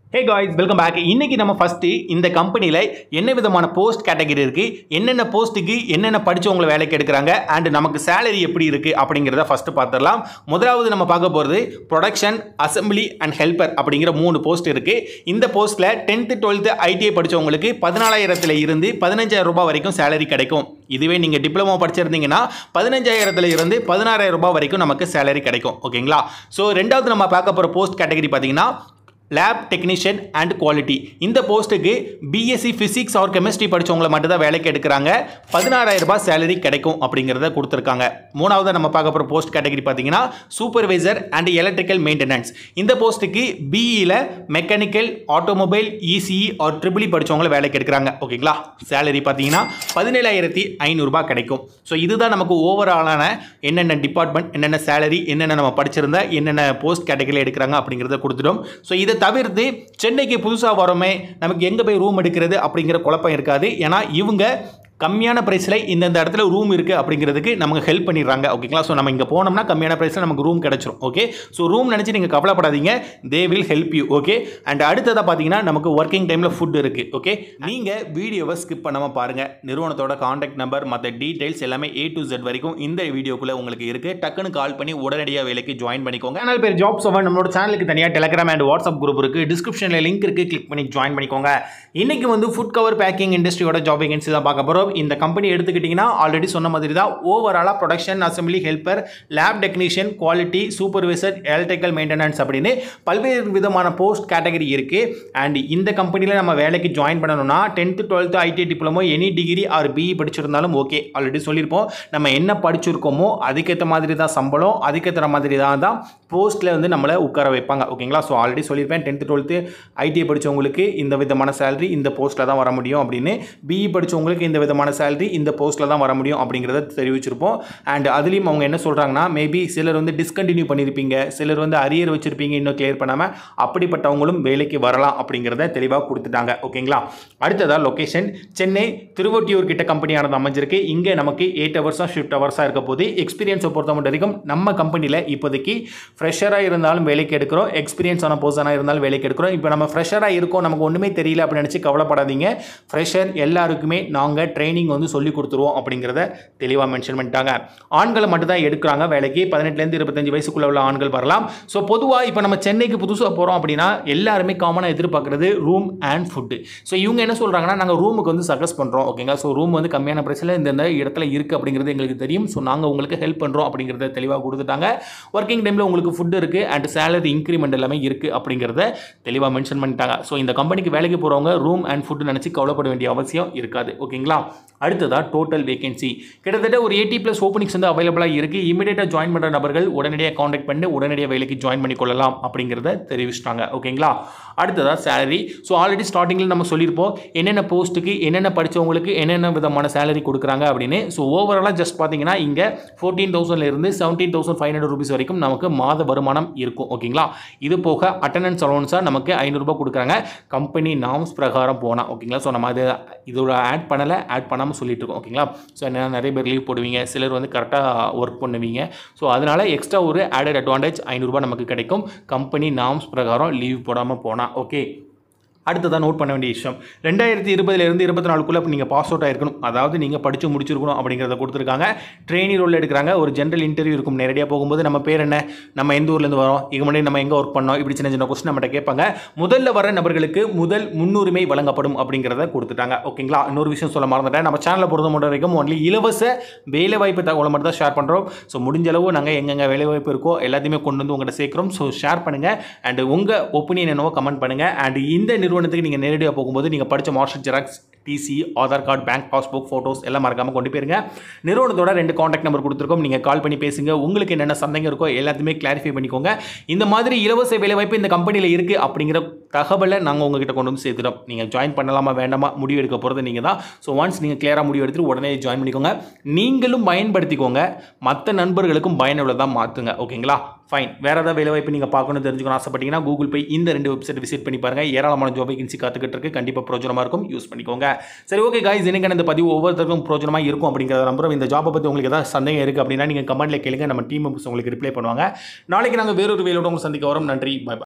hey guys welcome back இன்னைக்கு நம்ம first இந்த கம்பெனியில் என்ன விதமான போஸ்ட் கேட்டகரி இருக்குது என்னென்ன போஸ்ட்டுக்கு என்னென்ன படிச்சவங்களை வேலைக்கு எடுக்கிறாங்க அண்ட் நமக்கு சேலரி எப்படி இருக்குது அப்படிங்கிறத ஃபஸ்ட்டு பார்த்துடலாம் முதலாவது நம்ம பார்க்க போகிறது ப்ரொடக்ஷன் அசம்பிளி அண்ட் ஹெல்ப்பர் அப்படிங்கிற மூணு போஸ்ட் இருக்குது இந்த போஸ்ட்டில் டென்த்து டுவெல்த்து ஐடிஐ படித்தவங்களுக்கு பதினாலாயிரத்தில் இருந்து பதினஞ்சாயிரம் ரூபாய் வரைக்கும் சேலரி கிடைக்கும் இதுவே நீங்கள் டிப்ளமோ படிச்சிருந்தீங்கன்னா பதினஞ்சாயிரத்துல இருந்து பதினாறாயிரம் ரூபாய் வரைக்கும் நமக்கு சேலரி கிடைக்கும் ஓகேங்களா ஸோ ரெண்டாவது நம்ம பார்க்க போகிற போஸ்ட் கேட்டகரி பார்த்தீங்கன்னா லேப் டெக்னீஷியன் அண்ட் குவாலிட்டி இந்த போஸ்ட்டுக்கு பிஎஸ்சி ஃபிசிக்ஸ் ஆர் கெமிஸ்ட்ரி படித்தவங்களை மட்டும் தான் வேலைக்கு எடுக்கிறாங்க பதினாறாயிரம் ரூபாய் சேலரி கிடைக்கும் அப்படிங்கிறத கொடுத்துருக்காங்க மூணாவது நம்ம பார்க்க போகிற போஸ்ட் கேட்டகரி பார்த்தீங்கன்னா சூப்பர்வைசர் அண்ட் எலக்ட்ரிக்கல் மெயின்டெனன்ஸ் இந்த போஸ்ட்டுக்கு பிஇயில் mechanical automobile ECE or triple E படித்தவங்களை வேலைக்கு எடுக்கிறாங்க ஓகேங்களா சேலரி பார்த்தீங்கன்னா பதினேழாயிரத்தி ஐநூறுரூபா கிடைக்கும் ஸோ இதுதான் நமக்கு ஓவராலான என்னென்ன டிபார்ட்மெண்ட் என்னென்ன சேலரி என்னென்ன நம்ம படிச்சிருந்தா என்னென்ன போஸ்ட் கேட்டகரியில் எடுக்கிறாங்க அப்படிங்கிறத கொடுத்துட்டோம் ஸோ இதை தவிர்த்து சென்னைக்கு புதுசாக வரோமே நமக்கு எங்கே போய் ரூம் எடுக்கிறது அப்படிங்கிற குழப்பம் இருக்காது ஏன்னா இவங்க கம்மியான ப்ரைஸில் இந்தந்த இடத்துல ரூம் இருக்குது அப்படிங்கிறதுக்கு நமக்கு ஹெல்ப் பண்ணிடுறாங்க ஓகேங்களா ஸோ நம்ம இங்கே போனோம்னா கம்மியான ப்ரைஸில் நமக்கு ரூம் கிடச்சிரும் ஓகே ஸோ ரூம் நினச்சி நீங்கள் கவலைப்படாதீங்க they will help you okay and அடுத்ததாக பார்த்தீங்கன்னா நமக்கு ஒர்க்கிங் டைமில் ஃபுட் இருக்குது ஓகே நீங்கள் வீடியோவை ஸ்கிப் பண்ணாமல் பாருங்கள் நிறுவனத்தோட காண்டாக்ட் நம்பர் மற்ற டீடைல்ஸ் எல்லாமே ஏ டு Z வரைக்கும் இந்த வீடியோக்குள்ளே உங்களுக்கு இருக்குது டக்குன்னு கால் பண்ணி உடனடியாக வேலைக்கு ஜாயின் பண்ணிக்கோங்க சேனல் பேர் ஜாப் செவன் நம்மளோட சேனலுக்கு தனியாக டெலிகிராம் அண்ட் வாட்ஸ்அப் குரூப் இருக்குது டிஸ்கிரிப்ஷனில் லிங்க் இருக்குது கிளிக் பண்ணி ஜாயின் பண்ணிக்கோங்க இன்னைக்கு வந்து ஃபுட் கவர் பேக்கிங் இண்டஸ்ட்ரியோட ஜாப் வேகன்சி தான் பார்க்க போகிறோம் இந்த கம்பெனி எடுத்துக்கிட்டிங்கன்னா ஆல்ரெடி சொன்ன மாதிரி தான் ஓவராலாக production assembly helper lab technician quality supervisor electrical maintenance அப்படின்னு பல்வேறு விதமான போஸ்ட் கேட்டகரி இருக்குது அண்ட் இந்த கம்பெனியில் நம்ம வேலைக்கு ஜாயின் பண்ணணும்னா tenth twelfth IT diploma any degree or BE படிச்சிருந்தாலும் ஓகே ஆல்ரெடி சொல்லியிருப்போம் நம்ம என்ன படிச்சிருக்கோமோ அதுக்கேற்ற மாதிரி தான் சம்பளம் அதுக்கேற்ற மாதிரி தான் தான் போஸ்ட்டில் வந்து நம்மளை உட்கார வைப்பாங்க ஓகேங்களா ஸோ ஆல்ரெடி சொல்லியிருப்பேன் டென்த்து டுவெல்த்து ஐடிஐ படித்தவங்களுக்கு இந்த விதமான சேலரி இந்த போஸ்ட்டில் தான் வர முடியும் அப்படின்னு பிஇ படித்தவங்களுக்கு இந்த விதமான சேலரி இந்த போஸ்ட்டில் தான் வர முடியும் அப்படிங்கிறத தெரிவிச்சிருப்போம் அண்ட் அதுலேயும் அவங்க என்ன சொல்கிறாங்கன்னா மேபி சிலர் வந்து டிஸ்கண்டினியூ பண்ணியிருப்பீங்க சிலர் வந்து அரியர் வச்சுருப்பீங்க இன்னும் கிளியர் பண்ணாமல் அப்படிப்பட்டவங்களும் வேலைக்கு வரலாம் அப்படிங்கிறத தெளிவாக கொடுத்துட்டாங்க ஓகேங்களா அடுத்ததாக லொக்கேஷன் சென்னை திருவொட்டியூர் கிட்ட கம்பெனியானது அமைஞ்சிருக்கு இங்கே நமக்கு எயிட் ஹவர்ஸாக ஷிஃப்ட் ஹவர்ஸாக இருக்க போது எக்ஸ்பீரியன்ஸை பொறுத்த மட்டும் வரைக்கும் நம்ம கம்பெனியில் இப்போதைக்கு ஃப்ரெஷராக இருந்தாலும் வேலைக்கு எடுக்கிறோம் எக்ஸ்பீரியன்ஸ் ஆன பர்சனாக இருந்தாலும் வேலைக்கு எடுக்கிறோம் இப்போ நம்ம ஃப்ரெஷராக இருக்கோம் நமக்கு ஒன்றுமே தெரியல அப்படின்னு நினச்சி கவலைப்படாதீங்க ஃப்ரெஷர் எல்லாருக்குமே நாங்கள் ட்ரைனிங் வந்து சொல்லி கொடுத்துருவோம் அப்படிங்கிறத தெளிவாக மென்ஷன் பண்ணிட்டாங்க ஆண்களை மட்டும் தான் எடுக்கிறாங்க வேலைக்கு பதினெட்டுலேருந்து இருபத்தஞ்சு வயசுக்குள்ள உள்ள ஆண்கள் வரலாம் ஸோ பொதுவாக இப்போ நம்ம சென்னைக்கு புதுசாக போகிறோம் அப்படின்னா எல்லாருமே காமனாக எதிர்பார்க்குறது ரூம் அண்ட் ஃபுட்டு ஸோ இவங்க என்ன சொல்கிறாங்கன்னா நாங்கள் ரூமுக்கு வந்து சஜஸ்ட் பண்ணுறோம் ஓகேங்களா ஸோ ரூம் வந்து கம்மியான பிரச்சனை இந்த இடத்துல இருக்குது அப்படிங்கிறது எங்களுக்கு தெரியும் ஸோ நாங்கள் உங்களுக்கு ஹெல்ப் பண்ணுறோம் அப்படிங்கிறத தெளிவாக கொடுத்துட்டாங்க ஒர்க்கிங் டைமில் உங்களுக்கு ஃபுட் இருக்குது அண்ட் சேலரி இன்க்ரிமெண்ட் எல்லாமே இருக்குது அப்படிங்கிறத தெளிவாக மென்ஷன் பண்ணிட்டாங்க ஸோ இந்த கம்பெனிக்கு வேலைக்கு போகிறவங்க ரூம் அண்ட் ஃபுட் நினச்சி கவலைப்பட வேண்டிய அவசியம் இருக்காது ஓகேங்களா அடுத்ததாக டோட்டல் வேகன்சி கிட்டத்தட்ட ஒரு எயிட்டி ப்ளஸ் ஓப்பனிங்ஸ் வந்து அவைலபிளாக இருக்குது இமீடியட்டாக ஜாயின் பண்ணுற நபர்கள் உடனடியாக காண்டாக்ட் பண்ணி உடனடியாக வேலைக்கு ஜாயின் பண்ணிக்கொள்ளலாம் அப்படிங்கிறத தெரிவிச்சிட்டாங்க ஓகேங்களா அடுத்ததாக சேலரி ஸோ ஆல்ரெடி ஸ்டார்டிங்கில் நம்ம சொல்லியிருப்போம் என்னென்ன போஸ்ட்டுக்கு என்னென்ன படித்தவங்களுக்கு என்னென்ன விதமான சேலரி கொடுக்குறாங்க அப்படின்னு ஸோ ஓவராலாக ஜஸ்ட் பார்த்தீங்கன்னா இங்கே ஃபோர்டீன் தௌசண்ட்லேருந்து seventeen thousand five hundred rupees வரைக்கும் நமக்கு மாத வருமானம் இருக்கும் ஓகேங்களா இது போக அட்டண்டன்ஸ் அலவன்ஸாக நமக்கு ஐநூறுரூபா கொடுக்குறாங்க கம்பெனி நாம்ஸ் பிரகாரம் போனால் ஓகேங்களா ஸோ நம்ம அது இதோட ஆட் பண்ணலை ஆட் பண்ணாமல் சொல்லிட்டு இருக்கோம் ஓகேங்களா ஸோ என்ன நிறைய பேர் லீவ் போடுவீங்க சிலர் வந்து கரெக்டாக ஒர்க் பண்ணுவீங்க ஸோ அதனால் எக்ஸ்ட்ரா ஒரு ஆடட் அட்வான்டேஜ் ஐநூறுரூபா நமக்கு கிடைக்கும் கம்பெனி நாம்ஸ் பிரகாரம் லீவ் போடாமல் போனால் ஓகே அடுத்ததாக நோட் பண்ண வேண்டிய விஷயம் ரெண்டாயிரத்தி இருபதுலேருந்து இருபத்தி நாலுக்குள்ளே நீங்கள் பாஸ் அவுட் ஆயிருக்கணும் அதாவது நீங்கள் படித்து முடிச்சிருக்கணும் அப்படிங்கிறத கொடுத்துருக்காங்க ட்ரெயினி ரோல் எடுக்கிறாங்க ஒரு ஜென்ரல் இன்டர்வியூ இருக்கும் நேரடியாக போகும்போது நம்ம பேர் என்ன நம்ம எந்த ஊர்லேருந்து வரோம் இது முன்னாடி நம்ம எங்கே ஒர்க் பண்ணோம் இப்படி சின்ன சின்ன கொஸ்டின் நம்மகிட்ட கேட்பாங்க முதல்ல வர நபர்களுக்கு முதல் முன்னுரிமை வழங்கப்படும் அப்படிங்கிறத கொடுத்துட்டாங்க ஓகேங்களா இன்னொரு விஷயம் சொல்ல மறந்துட்டேன் நம்ம சேனலை பொறுத்த மட்டும் வரைக்கும் ஒன்லி இலவச வேலைவாய்ப்பு தகவலை மட்டும் தான் ஷேர் பண்ணுறோம் ஸோ முடிஞ்ச அளவு நாங்கள் எங்கெங்கே வேலைவாய்ப்பு இருக்கோ எல்லாத்தையுமே கொண்டு வந்து உங்கள்கிட்ட சேர்க்குறோம் ஸோ ஷேர் பண்ணுங்கள் அண்ட் உங்கள் ஒப்பீனியன் என்னவோ கமெண்ட் பண்ணுங்கள் அண்ட் இந்த நிறுவனத்துக்கு நீங்கள் நேரடியாக போகும்போது நீங்கள் படித்த மார்ஷல் xerox TC Aadhaar card bank passbook photos எல்லாம் மறக்காமல் கொண்டு போயிருங்க நிறுவனத்தோட ரெண்டு காண்டாக்ட் நம்பர் கொடுத்துருக்கோம் நீங்கள் கால் பண்ணி பேசுங்க உங்களுக்கு என்னென்ன சந்தேகம் இருக்கோ எல்லாத்தையுமே கிளாரிஃபை பண்ணிக்கோங்க இந்த மாதிரி இலவச வேலைவாய்ப்பு இந்த கம்பெனியில் இருக்குது அப்படிங்கிற தகவலை நாங்கள் உங்ககிட்ட கொண்டு வந்து சேர்த்துட்டோம் நீங்கள் ஜாயின் பண்ணலாமா வேண்டாமா முடிவு எடுக்க போகிறது நீங்கள் தான் ஸோ ஒன்ஸ் நீங்கள் கிளியராக முடிவு எடுத்துட்டு உடனே ஜாயின் பண்ணிக்கோங்க நீங்களும் பயன்படுத்திக்கோங்க மற்ற நண்பர்களுக்கும் பயனுள்ளதாக மாற்றுங்க ஓகேங்களா ஃபைன் வேறு ஏதாவது வேலைவாய்ப்பு நீங்கள் பார்க்கணும் தெரிஞ்சுக்கணும் ஆசைப்பட்டீங்கன்னா கூகுள் போய் இந்த ரெண்டு வெப்சைட் விசிட் பண்ணி பாருங்கள் ஏராளமான ஜாப் வேகன்சி காத்துக்கிட்டு இருக்கு கண்டிப்பாக பிரோஜனமாக இருக்கும் யூஸ் பண்ணிக்கோங்க சரி ஓகே காய்ஸ் இன்னைக்கான இந்த பதிவு ஒவ்வொருத்தருக்கும் பிரோஜனமாக இருக்கும் அப்படிங்கிறத நம்புறோம் இந்த ஜாப்பை பற்றி உங்களுக்கு ஏதாவது சந்தேகம் இருக்குது அப்படின்னா நீங்கள் கமெண்ட்டில் கேளுங்க நம்ம டீம் மெம்பர்ஸ் உங்களுக்கு ரிப்ளை பண்ணுவாங்க நாளைக்கு நாங்கள் வேறொரு வேலையோட உங்களுக்கு சந்திக்க வரோம் நன்றி பை